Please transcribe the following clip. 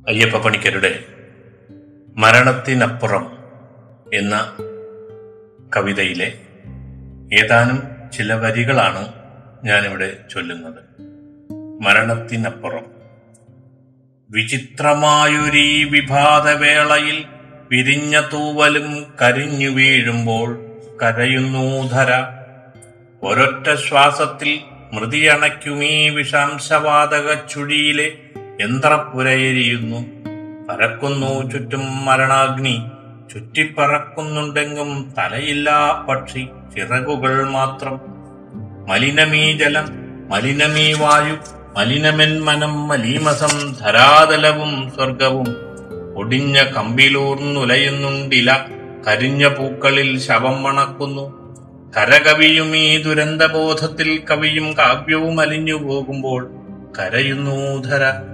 അയ്യപ്പ പണിക്കരുടെ മരണത്തിനപ്പുറം എന്ന കവിതയിലെ ഏതാനും ചില വരികളാണ് ഞാനിവിടെ ചൊല്ലുന്നത് മരണത്തിനപ്പുറം വിചിത്രമായൊരീ വിഭാതവേളയിൽ വിരിഞ്ഞ തൂവലും കരിഞ്ഞു വീഴുമ്പോൾ കരയുന്നു ധര ഒരൊറ്റ ശ്വാസത്തിൽ മൃതിയണയ്ക്കുമീ വിഷാംശവാതക ചുഴിയിലെ യന്ത്രപ്പുരയെരിയുന്നു പരക്കുന്നു ചുറ്റും മരണാഗ്നി ചുറ്റിപ്പറക്കുന്നുണ്ടെങ്കും തലയില്ലാ പക്ഷി ചിറകുകൾ മാത്രം മലിനമീ ജലം മലിനമീ വായു മലിനമെൻ മനം മലീമസം ധരാതലവും സ്വർഗവും ഒടിഞ്ഞ കമ്പിലൂർന്നുലയുന്നുണ്ടില കരിഞ്ഞ പൂക്കളിൽ ശവം മണക്കുന്നു കരകവിയും ഈ ദുരന്തബോധത്തിൽ കവിയും കാവ്യവും അലിഞ്ഞു പോകുമ്പോൾ കരയുന്നു ധര